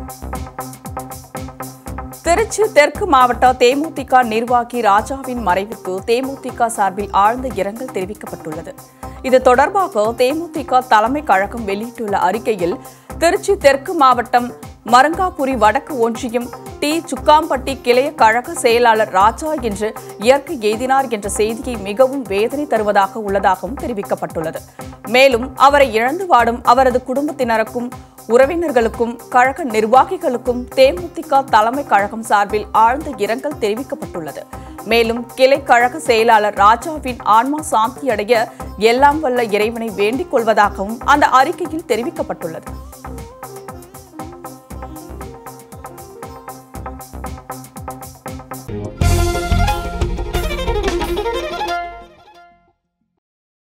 திருச்சி தெற்கு மாவட்ட தேமுதிக நிர்வாகி ராஜாவின் மறைவுக்கு தேமுதிக சார்பில் ஆழ்ந்த இரங்கல் தெரிவிக்கப்பட்டுள்ளது இது தொடர்பாக தேமுதிக தலைமை கழகம் வெளியிட்டுள்ள அறிக்கையில் திருச்சி தெற்கு மாவட்டம் மரங்காபுரி வடக்கு ஒன்றியம் டி சுக்காம்பட்டி கிளைய கழக செயலாளர் ராஜா என்று இயற்கை எய்தினார் என்ற செய்தியை மிகவும் வேதனை தருவதாக உள்ளதாகவும் தெரிவிக்கப்பட்டுள்ளது மேலும் அவரை இழந்து வாடும் அவரது குடும்பத்தினருக்கும் உறவினர்களுக்கும் கழக நிர்வாகிகளுக்கும் தேமுதிக தலைமை கழகம் சார்பில் ஆழ்ந்த இரங்கல் தெரிவிக்கப்பட்டுள்ளது மேலும் கிளை கழக செயலாளர் ராஜாவின் ஆன்மா சாந்தியடைய எல்லாம் வல்ல இறைவனை வேண்டிக் கொள்வதாகவும் அந்த அறிக்கையில் தெரிவிக்கப்பட்டுள்ளது